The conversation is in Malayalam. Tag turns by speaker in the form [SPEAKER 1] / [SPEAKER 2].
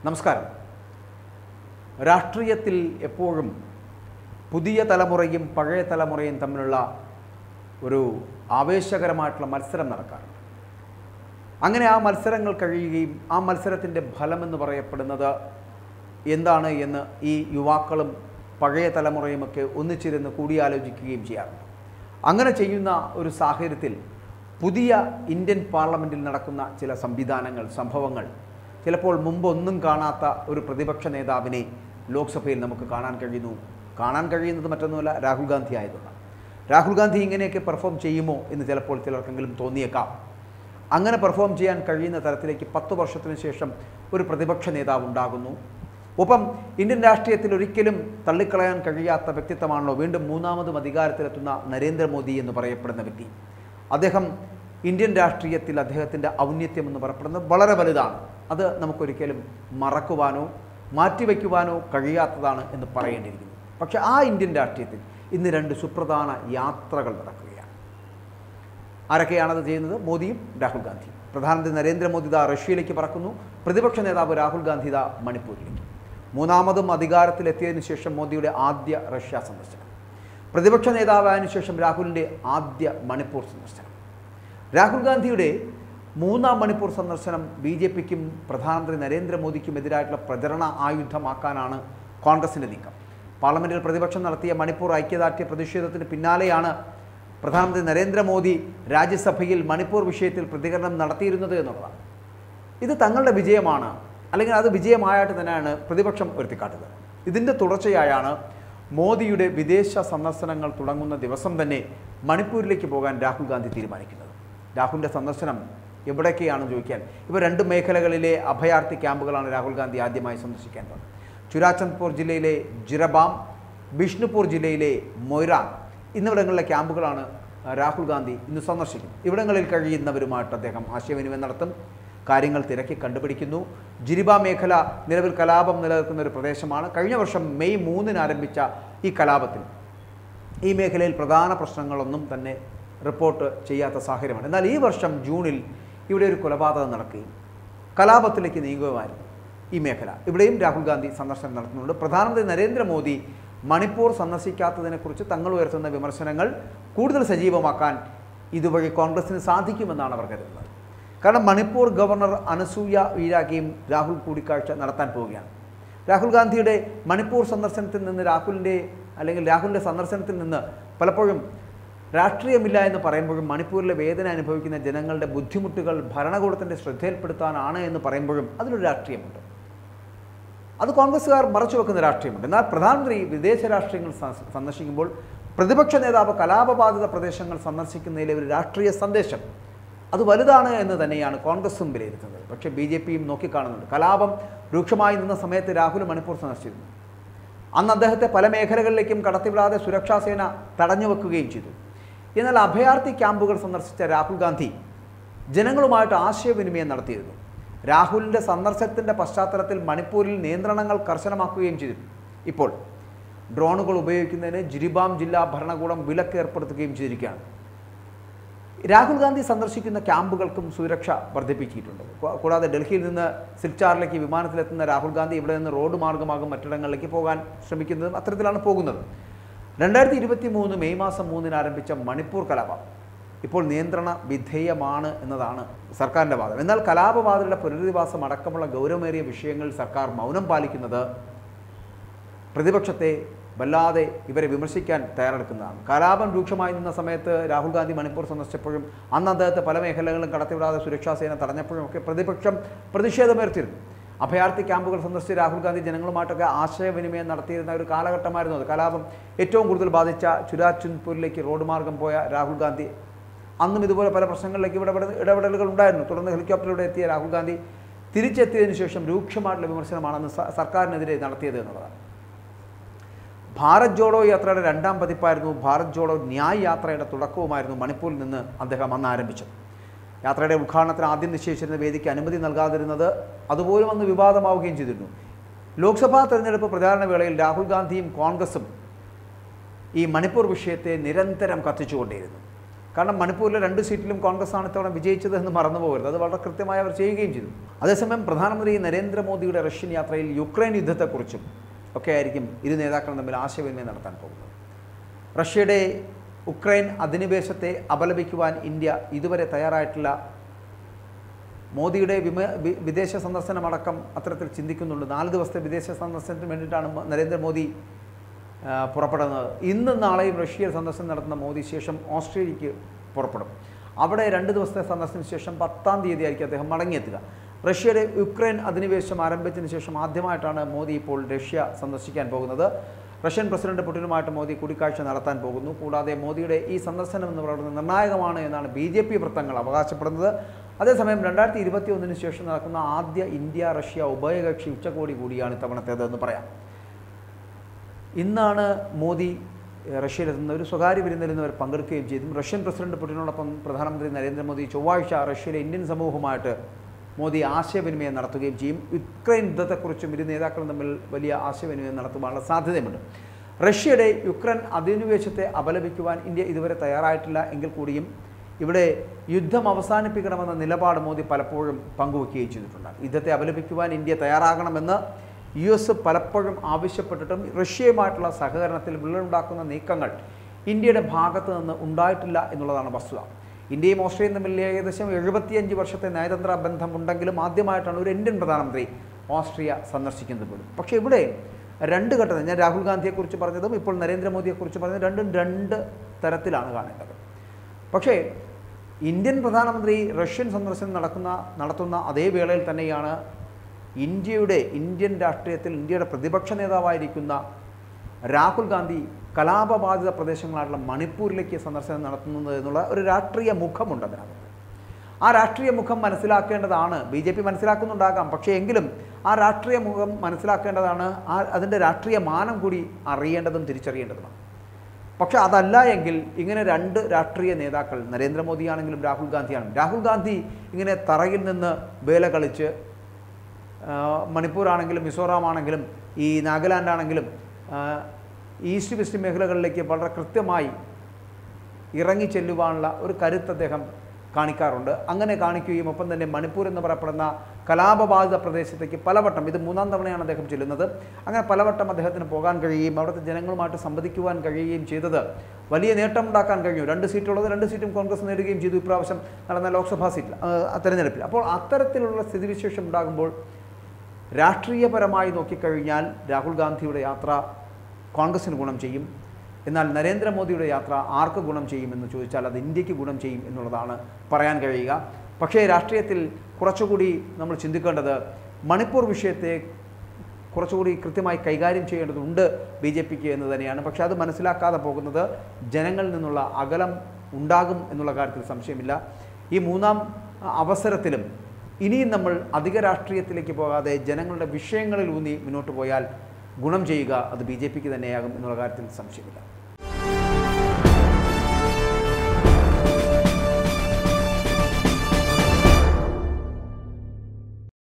[SPEAKER 1] നമസ്കാരം രാഷ്ട്രീയത്തിൽ എപ്പോഴും പുതിയ തലമുറയും പഴയ തലമുറയും തമ്മിലുള്ള ഒരു ആവേശകരമായിട്ടുള്ള മത്സരം നടക്കാറുണ്ട് അങ്ങനെ ആ മത്സരങ്ങൾ കഴിയുകയും ആ മത്സരത്തിൻ്റെ ഫലമെന്ന് പറയപ്പെടുന്നത് എന്താണ് എന്ന് ഈ യുവാക്കളും പഴയ തലമുറയുമൊക്കെ ഒന്നിച്ചിരുന്ന് കൂടിയാലോചിക്കുകയും ചെയ്യാറുണ്ട് അങ്ങനെ ചെയ്യുന്ന ഒരു സാഹചര്യത്തിൽ പുതിയ ഇന്ത്യൻ പാർലമെൻറ്റിൽ നടക്കുന്ന ചില സംവിധാനങ്ങൾ സംഭവങ്ങൾ ചിലപ്പോൾ മുമ്പൊന്നും കാണാത്ത ഒരു പ്രതിപക്ഷ നേതാവിനെ ലോക്സഭയിൽ നമുക്ക് കാണാൻ കഴിയുന്നു കാണാൻ കഴിയുന്നത് മറ്റൊന്നുമല്ല രാഹുൽ ഗാന്ധി ആയതുകൊണ്ടാണ് രാഹുൽ ഗാന്ധി ഇങ്ങനെയൊക്കെ പെർഫോം ചെയ്യുമോ എന്ന് ചിലപ്പോൾ ചിലർക്കെങ്കിലും തോന്നിയേക്കാം അങ്ങനെ പെർഫോം ചെയ്യാൻ കഴിയുന്ന തരത്തിലേക്ക് പത്ത് വർഷത്തിന് ശേഷം ഒരു പ്രതിപക്ഷ നേതാവ് ഉണ്ടാകുന്നു ഒപ്പം ഇന്ത്യൻ രാഷ്ട്രീയത്തിൽ ഒരിക്കലും തള്ളിക്കളയാൻ കഴിയാത്ത വ്യക്തിത്വമാണല്ലോ വീണ്ടും മൂന്നാമതും അധികാരത്തിലെത്തുന്ന നരേന്ദ്രമോദി എന്ന് പറയപ്പെടുന്ന വ്യക്തി അദ്ദേഹം ഇന്ത്യൻ രാഷ്ട്രീയത്തിൽ അദ്ദേഹത്തിൻ്റെ ഔന്നത്യം എന്ന് പറയപ്പെടുന്നത് വളരെ വലുതാണ് അത് നമുക്കൊരിക്കലും മറക്കുവാനോ മാറ്റിവെക്കുവാനോ കഴിയാത്തതാണ് എന്ന് പറയേണ്ടിയിരിക്കുന്നു പക്ഷേ ആ ഇന്ത്യൻ രാഷ്ട്രീയത്തിൽ ഇന്ന് രണ്ട് സുപ്രധാന യാത്രകൾ നടക്കുകയാണ് ആരൊക്കെയാണത് ചെയ്യുന്നത് മോദിയും രാഹുൽ ഗാന്ധിയും പ്രധാനമന്ത്രി നരേന്ദ്രമോദി ദാ റഷ്യയിലേക്ക് പറക്കുന്നു പ്രതിപക്ഷ നേതാവ് രാഹുൽ ഗാന്ധി ദാ മണിപ്പൂരിലേക്ക് മൂന്നാമതും അധികാരത്തിലെത്തിയതിനു ശേഷം മോദിയുടെ ആദ്യ റഷ്യ സന്ദർശനം പ്രതിപക്ഷ നേതാവായതിനു ശേഷം രാഹുലിൻ്റെ ആദ്യ മണിപ്പൂർ സന്ദർശനം രാഹുൽ ഗാന്ധിയുടെ മൂന്നാം മണിപ്പൂർ സന്ദർശനം ബി ജെ പിക്കും പ്രധാനമന്ത്രി നരേന്ദ്രമോദിക്കും എതിരായിട്ടുള്ള പ്രചരണ ആയുധമാക്കാനാണ് കോൺഗ്രസിൻ്റെ നീക്കം പാർലമെൻറ്റിൽ പ്രതിപക്ഷം നടത്തിയ മണിപ്പൂർ ഐക്യദാർഢ്യ പ്രതിഷേധത്തിന് പിന്നാലെയാണ് പ്രധാനമന്ത്രി നരേന്ദ്രമോദി രാജ്യസഭയിൽ മണിപ്പൂർ വിഷയത്തിൽ പ്രതികരണം നടത്തിയിരുന്നത് എന്നുള്ളതാണ് ഇത് തങ്ങളുടെ വിജയമാണ് അല്ലെങ്കിൽ അത് വിജയമായിട്ട് തന്നെയാണ് പ്രതിപക്ഷം ഉയർത്തിക്കാട്ടുന്നത് ഇതിൻ്റെ തുടർച്ചയായാണ് മോദിയുടെ വിദേശ സന്ദർശനങ്ങൾ തുടങ്ങുന്ന ദിവസം തന്നെ മണിപ്പൂരിലേക്ക് പോകാൻ രാഹുൽ ഗാന്ധി തീരുമാനിക്കുന്നത് രാഹുലിൻ്റെ സന്ദർശനം എവിടേക്കെയാണെന്ന് ചോദിക്കാൻ ഇപ്പോൾ രണ്ട് മേഖലകളിലെ അഭയാർത്ഥി ക്യാമ്പുകളാണ് രാഹുൽ ഗാന്ധി ആദ്യമായി സന്ദർശിക്കാൻ പോകുന്നത് ചുരാചന്ദ്പൂർ ജില്ലയിലെ ജിറബാം ബിഷ്ണുപൂർ ജില്ലയിലെ മൊയ്രാൻ എന്നിവിടങ്ങളിലെ ക്യാമ്പുകളാണ് രാഹുൽ ഗാന്ധി ഇന്ന് സന്ദർശിക്കുന്നത് ഇവിടങ്ങളിൽ കഴിയുന്നവരുമായിട്ട് അദ്ദേഹം ആശയവിനിമയം നടത്തും കാര്യങ്ങൾ തിരക്കി കണ്ടുപിടിക്കുന്നു ജിരിബ മേഖല നിലവിൽ കലാപം നിലനിൽക്കുന്ന ഒരു പ്രദേശമാണ് കഴിഞ്ഞ വർഷം മെയ് മൂന്നിന് ആരംഭിച്ച ഈ കലാപത്തിൽ ഈ മേഖലയിൽ പ്രധാന പ്രശ്നങ്ങളൊന്നും തന്നെ റിപ്പോർട്ട് ചെയ്യാത്ത സാഹചര്യമാണ് എന്നാൽ ഈ വർഷം ജൂണിൽ ഇവിടെ ഒരു കൊലപാതകം നടക്കുകയും കലാപത്തിലേക്ക് നീങ്ങുകയുമായിരുന്നു ഈ മേഖല ഇവിടെയും രാഹുൽ ഗാന്ധി സന്ദർശനം നടത്തുന്നുണ്ട് പ്രധാനമന്ത്രി നരേന്ദ്രമോദി മണിപ്പൂർ സന്ദർശിക്കാത്തതിനെക്കുറിച്ച് തങ്ങൾ ഉയർത്തുന്ന വിമർശനങ്ങൾ കൂടുതൽ സജീവമാക്കാൻ ഇതുവഴി കോൺഗ്രസിന് സാധിക്കുമെന്നാണ് അവർ കരുതുന്നത് കാരണം മണിപ്പൂർ ഗവർണർ അനസൂയ ഈരാഗിയും രാഹുൽ കൂടിക്കാഴ്ച നടത്താൻ പോവുകയാണ് രാഹുൽ ഗാന്ധിയുടെ മണിപ്പൂർ സന്ദർശനത്തിൽ നിന്ന് രാഹുലിൻ്റെ അല്ലെങ്കിൽ രാഹുലിൻ്റെ സന്ദർശനത്തിൽ നിന്ന് പലപ്പോഴും രാഷ്ട്രീയമില്ല എന്ന് പറയുമ്പോഴും മണിപ്പൂരിലെ വേദന അനുഭവിക്കുന്ന ജനങ്ങളുടെ ബുദ്ധിമുട്ടുകൾ ഭരണകൂടത്തിൻ്റെ ശ്രദ്ധയിൽപ്പെടുത്താനാണ് എന്ന് പറയുമ്പോഴും അതിലൊരു രാഷ്ട്രീയമുണ്ട് അത് കോൺഗ്രസ്സുകാർ മറച്ചു വെക്കുന്ന രാഷ്ട്രീയമുണ്ട് എന്നാൽ പ്രധാനമന്ത്രി വിദേശ രാഷ്ട്രീയങ്ങൾ സ- സന്ദർശിക്കുമ്പോൾ പ്രതിപക്ഷ നേതാവ് കലാപബാധിത പ്രദേശങ്ങൾ സന്ദർശിക്കുന്നതിലെ ഒരു രാഷ്ട്രീയ സന്ദേശം അത് വലുതാണ് എന്ന് തന്നെയാണ് കോൺഗ്രസും വിലയിരുത്തുന്നത് പക്ഷേ ബി ജെ പിയും നോക്കിക്കാണുന്നുണ്ട് കലാപം രൂക്ഷമായി നിന്ന സമയത്ത് രാഹുൽ മണിപ്പൂർ സന്ദർശിച്ചിരുന്നു അന്ന് അദ്ദേഹത്തെ പല മേഖലകളിലേക്കും കടത്തിവിടാതെ സുരക്ഷാ സേന തടഞ്ഞു വെക്കുകയും ചെയ്തു എന്നാൽ അഭയാർത്ഥി ക്യാമ്പുകൾ സന്ദർശിച്ച രാഹുൽ ഗാന്ധി ജനങ്ങളുമായിട്ട് ആശയവിനിമയം നടത്തിയിരുന്നു രാഹുലിൻ്റെ സന്ദർശനത്തിൻ്റെ പശ്ചാത്തലത്തിൽ മണിപ്പൂരിൽ നിയന്ത്രണങ്ങൾ കർശനമാക്കുകയും ചെയ്തു ഇപ്പോൾ ഡ്രോണുകൾ ഉപയോഗിക്കുന്നതിന് ജിരിബാം ജില്ലാ ഭരണകൂടം വിലക്ക് ഏർപ്പെടുത്തുകയും ചെയ്തിരിക്കുകയാണ് രാഹുൽ ഗാന്ധി സന്ദർശിക്കുന്ന ക്യാമ്പുകൾക്കും സുരക്ഷ വർദ്ധിപ്പിച്ചിട്ടുണ്ട് കൂ- കൂടാതെ ഡൽഹിയിൽ നിന്ന് സിൽച്ചാറിലേക്ക് വിമാനത്തിലെത്തുന്ന രാഹുൽ ഗാന്ധി ഇവിടെ നിന്ന് റോഡ് മാർഗമാകും മറ്റിടങ്ങളിലേക്ക് പോകാൻ ശ്രമിക്കുന്നതും അത്തരത്തിലാണ് പോകുന്നത് രണ്ടായിരത്തി ഇരുപത്തി മൂന്ന് മെയ് മാസം മൂന്നിന് ആരംഭിച്ച മണിപ്പൂർ കലാപം ഇപ്പോൾ നിയന്ത്രണ വിധേയമാണ് എന്നതാണ് സർക്കാരിൻ്റെ വാദം എന്നാൽ കലാപബാധിതരുടെ പുനരധിവാസം അടക്കമുള്ള ഗൗരവമേറിയ വിഷയങ്ങളിൽ സർക്കാർ മൗനം പാലിക്കുന്നത് പ്രതിപക്ഷത്തെ വല്ലാതെ ഇവരെ വിമർശിക്കാൻ തയ്യാറെടുക്കുന്നതാണ് കലാപം രൂക്ഷമായി നിന്ന സമയത്ത് രാഹുൽ ഗാന്ധി മണിപ്പൂർ സന്ദർശിച്ചപ്പോഴും അന്ന് അദ്ദേഹത്തെ പല മേഖലകളിലും കടത്തിവിടാതെ സുരക്ഷാ സേന തടഞ്ഞപ്പോഴും ഒക്കെ പ്രതിപക്ഷം പ്രതിഷേധമുയർത്തിയിരുന്നു അഭയാർത്ഥി ക്യാമ്പുകൾ സന്ദർശിച്ച് രാഹുൽ ഗാന്ധി ജനങ്ങളുമായിട്ടൊക്കെ ആശയവിനിമയം നടത്തിയിരുന്ന ഒരു കാലഘട്ടമായിരുന്നു അത് കലാപം ഏറ്റവും കൂടുതൽ ബാധിച്ച ചുരാചുൻപൂരിലേക്ക് റോഡ് മാർഗം പോയ രാഹുൽ ഗാന്ധി അന്നും ഇതുപോലെ പല പ്രശ്നങ്ങളിലേക്ക് ഇടപെട ഇടപെടലുകൾ ഉണ്ടായിരുന്നു തുടർന്ന് ഹെലികോപ്റ്ററിലൂടെ എത്തിയ രാഹുൽ ഗാന്ധി തിരിച്ചെത്തിയതിനു ശേഷം രൂക്ഷമായിട്ടുള്ള വിമർശനമാണെന്ന് സ- സർക്കാരിനെതിരെ നടത്തിയത് എന്നുള്ളതാണ് ഭാരത് ജോഡോ യാത്രയുടെ രണ്ടാം പതിപ്പായിരുന്നു ഭാരത് ജോഡോ ന്യായ് യാത്രയുടെ തുടക്കവുമായിരുന്നു മണിപ്പൂരിൽ നിന്ന് അദ്ദേഹം അന്ന് ആരംഭിച്ചത് യാത്രയുടെ ഉദ്ഘാടനത്തിന് ആദ്യം നിശ്ചയിച്ചിരുന്ന വേദിക്ക് അനുമതി നൽകാതിരുന്നത് അതുപോലും അന്ന് വിവാദമാവുകയും ചെയ്തിരുന്നു ലോക്സഭാ തെരഞ്ഞെടുപ്പ് പ്രചാരണ വേളയിൽ രാഹുൽ ഗാന്ധിയും കോൺഗ്രസും ഈ മണിപ്പൂർ വിഷയത്തെ നിരന്തരം കത്തിച്ചുകൊണ്ടേയിരുന്നു കാരണം മണിപ്പൂരിലെ രണ്ട് സീറ്റിലും കോൺഗ്രസ് ആണ് ഇത്തവണ വിജയിച്ചത് എന്ന് മറന്നു പോകരുത് അത് വളരെ കൃത്യമായി അവർ ചെയ്യുകയും ചെയ്തു അതേസമയം പ്രധാനമന്ത്രി നരേന്ദ്രമോദിയുടെ റഷ്യൻ യാത്രയിൽ യുക്രൈൻ യുദ്ധത്തെക്കുറിച്ചും ഒക്കെ ആയിരിക്കും ഇരു നേതാക്കളും തമ്മിൽ ആശയവിനിമയം നടത്താൻ പോകുന്നത് റഷ്യയുടെ ഉക്രൈൻ അധിനിവേശത്തെ അപലപിക്കുവാൻ ഇന്ത്യ ഇതുവരെ തയ്യാറായിട്ടില്ല മോദിയുടെ വിമ വി- വിദേശ സന്ദർശനമടക്കം അത്തരത്തിൽ ചിന്തിക്കുന്നുണ്ട് നാല് ദിവസത്തെ വിദേശ സന്ദർശനത്തിന് വേണ്ടിയിട്ടാണ് മ- നരേന്ദ്രമോദി ആ, പുറപ്പെടുന്നത് ഇന്നും നാളെയും റഷ്യയിൽ സന്ദർശനം നടത്തുന്ന മോദി ശേഷം ഓസ്ട്രേലിയക്ക് പുറപ്പെടും അവിടെ രണ്ട് ദിവസത്തെ സന്ദർശനത്തിന് ശേഷം പത്താം തീയതി ആയിരിക്കും അദ്ദേഹം മടങ്ങിയെത്തുക റഷ്യയുടെ യുക്രൈൻ അധിനിവേശം ആരംഭിച്ചതിന് ശേഷം ആദ്യമായിട്ടാണ് മോദി ഇപ്പോൾ റഷ്യ സന്ദർശിക്കാൻ പോകുന്നത് റഷ്യൻ പ്രസിഡന്റ് പുടിനുമായിട്ട് മോദി കൂടിക്കാഴ്ച നടത്താൻ പോകുന്നു കൂടാതെ മോദിയുടെ ഈ സന്ദർശനം എന്ന് പറയുന്നത് നിർണായകമാണ് എന്നാണ് ബി ജെ പി വൃത്തങ്ങൾ അവകാശപ്പെടുന്നത് അതേസമയം രണ്ടായിരത്തി ഇരുപത്തി ഒന്നിന് ശേഷം നടക്കുന്ന ആദ്യ ഇന്ത്യ റഷ്യ ഉഭയകക്ഷി ഉച്ചകോടി കൂടിയാണ് ഇത്തവണത്തേതെന്ന് പറയാം ഇന്നാണ് മോദി ഏഹ്, റഷ്യയിലെത്തുന്ന ഒരു സ്വകാര്യ വിരുന്നിൽ നിന്ന് അവർ പങ്കെടുക്കുകയും ചെയ്തു റഷ്യൻ പ്രസിഡന്റ് പുടിനോടൊപ്പം പ്രധാനമന്ത്രി നരേന്ദ്രമോദി ചൊവ്വാഴ്ച റഷ്യയിലെ ഇന്ത്യൻ സമൂഹവുമായിട്ട് മോദി ആശയവിനിമയം നടത്തുകയും ചെയ്യും യുക്രൈൻ യുദ്ധത്തെക്കുറിച്ചും ഇരു നേതാക്കളും തമ്മിൽ വലിയ ആശയവിനിമയം നടത്തുവാനുള്ള സാധ്യതയുമുണ്ട് റഷ്യയുടെ യുക്രൈൻ അധിനിവേശത്തെ അപലപിക്കുവാൻ ഇന്ത്യ ഇതുവരെ തയ്യാറായിട്ടില്ല എങ്കിൽ കൂടിയും ഇവിടെ യുദ്ധം അവസാനിപ്പിക്കണമെന്ന നിലപാട് മോദി പലപ്പോഴും പങ്കുവയ്ക്കുകയും ചെയ്തിട്ടുണ്ട് യുദ്ധത്തെ അപലപിക്കുവാൻ ഇന്ത്യ തയ്യാറാകണമെന്ന് യു എസ് പലപ്പോഴും ആവശ്യപ്പെട്ടിട്ടും റഷ്യയുമായിട്ടുള്ള സഹകരണത്തിൽ വിള്ളലുണ്ടാക്കുന്ന നീക്കങ്ങൾ ഇന്ത്യയുടെ ഭാഗത്ത് നിന്ന് ഉണ്ടായിട്ടില്ല എന്നുള്ളതാണ് വസ്തുത ഇന്ത്യയും ഓസ്ട്രേലിയയും തമ്മിൽ ഏകദേശം എഴുപത്തിയഞ്ച് വർഷത്തെ നയതന്ത്ര ബന്ധമുണ്ടെങ്കിലും ആദ്യമായിട്ടാണ് ഒരു ഇന്ത്യൻ പ്രധാനമന്ത്രി ഓസ്ട്രിയ സന്ദർശിക്കുന്നത് പോലും പക്ഷേ ഇവിടെ രണ്ട് ഘട്ടത്തിൽ ഞാൻ രാഹുൽ ഗാന്ധിയെക്കുറിച്ച് പറഞ്ഞതും ഇപ്പോൾ നരേന്ദ്രമോദിയെക്കുറിച്ച് പറഞ്ഞതും രണ്ടും രണ്ട് തരത്തിലാണ് കാണേണ്ടത് പക്ഷേ ഇന്ത്യൻ പ്രധാനമന്ത്രി റഷ്യൻ സന്ദർശനം നടക്കുന്ന നടത്തുന്ന അതേ വേളയിൽ തന്നെയാണ് ഇന്ത്യയുടെ ഇന്ത്യൻ രാഷ്ട്രീയത്തിൽ ഇന്ത്യയുടെ പ്രതിപക്ഷ നേതാവായിരിക്കുന്ന രാഹുൽ ഗാന്ധി കലാപബാധിത പ്രദേശങ്ങളായിട്ടുള്ള മണിപ്പൂരിലേക്ക് സന്ദർശനം നടത്തുന്നത് എന്നുള്ള ഒരു രാഷ്ട്രീയ മുഖമുണ്ട് അതിനകത്ത് ആ രാഷ്ട്രീയ മുഖം മനസ്സിലാക്കേണ്ടതാണ് ബി ജെ പി മനസ്സിലാക്കുന്നുണ്ടാകാം പക്ഷേ എങ്കിലും ആ രാഷ്ട്രീയ മുഖം മനസ്സിലാക്കേണ്ടതാണ് ആ അതിൻ്റെ രാഷ്ട്രീയ മാനം കൂടി അറിയേണ്ടതും തിരിച്ചറിയേണ്ടതുമാണ് പക്ഷെ അതല്ല എങ്കിൽ ഇങ്ങനെ രണ്ട് രാഷ്ട്രീയ നേതാക്കൾ നരേന്ദ്രമോദിയാണെങ്കിലും രാഹുൽ ഗാന്ധിയാണെങ്കിലും രാഹുൽ ഗാന്ധി ഇങ്ങനെ തറയിൽ നിന്ന് വേല കളിച്ച് ആ, മണിപ്പൂർ ആണെങ്കിലും മിസോറാം ആണെങ്കിലും ഈ നാഗാലാൻഡ് ആണെങ്കിലും ആ, ഈസ്റ്റ് വെസ്റ്റ് മേഖലകളിലേക്ക് വളരെ കൃത്യമായി ഇറങ്ങി ചെല്ലുവാനുള്ള ഒരു കരുത്ത് അദ്ദേഹം കാണിക്കാറുണ്ട് അങ്ങനെ കാണിക്കുകയും ഒപ്പം തന്നെ മണിപ്പൂർ എന്ന് പറയപ്പെടുന്ന കലാപബാധിത പ്രദേശത്തേക്ക് പലവട്ടം ഇത് മൂന്നാം തവണയാണ് അദ്ദേഹം ചെല്ലുന്നത് അങ്ങനെ പലവട്ടം അദ്ദേഹത്തിന് പോകാൻ കഴിയുകയും അവിടുത്തെ ജനങ്ങളുമായിട്ട് സംവദിക്കുവാൻ കഴിയുകയും ചെയ്തത് വലിയ നേട്ടമുണ്ടാക്കാൻ കഴിഞ്ഞു രണ്ട് സീറ്റുള്ളത് രണ്ട് സീറ്റും കോൺഗ്രസ് നേടുകയും ചെയ്തു ഇപ്രാവശ്യം നടന്ന ലോക്സഭാ സീറ്റിൽ ആ, തെരഞ്ഞെടുപ്പിൽ അപ്പോൾ അത്തരത്തിലുള്ള സ്ഥിതിവിശേഷം ഉണ്ടാകുമ്പോൾ രാഷ്ട്രീയപരമായി നോക്കിക്കഴിഞ്ഞാൽ രാഹുൽ ഗാന്ധിയുടെ യാത്ര കോൺഗ്രസിന് ഗുണം ചെയ്യും എന്നാൽ നരേന്ദ്രമോദിയുടെ യാത്ര ആർക്ക് ഗുണം ചെയ്യുമെന്ന് ചോദിച്ചാൽ അത് ഇന്ത്യക്ക് ഗുണം ചെയ്യും എന്നുള്ളതാണ് പറയാൻ കഴിയുക പക്ഷേ രാഷ്ട്രീയത്തിൽ കുറച്ചുകൂടി നമ്മൾ ചിന്തിക്കേണ്ടത് മണിപ്പൂർ വിഷയത്തെ കുറച്ചുകൂടി കൃത്യമായി കൈകാര്യം ചെയ്യേണ്ടതുണ്ട് ബി ജെ പിക്ക് എന്ന് തന്നെയാണ് പക്ഷേ അത് മനസ്സിലാക്കാതെ പോകുന്നത് ജനങ്ങളിൽ നിന്നുള്ള അകലം ഉണ്ടാകും എന്നുള്ള കാര്യത്തിൽ സംശയമില്ല ഈ മൂന്നാം അവസരത്തിലും ഇനിയും നമ്മൾ അധിക രാഷ്ട്രീയത്തിലേക്ക് പോകാതെ ജനങ്ങളുടെ വിഷയങ്ങളിൽ ഊന്നി മുന്നോട്ട് പോയാൽ ഗുണം ചെയ്യുക അത് ബി ജെ പിക്ക് തന്നെയാകും എന്നുള്ള കാര്യത്തിൽ സംശയമില്ല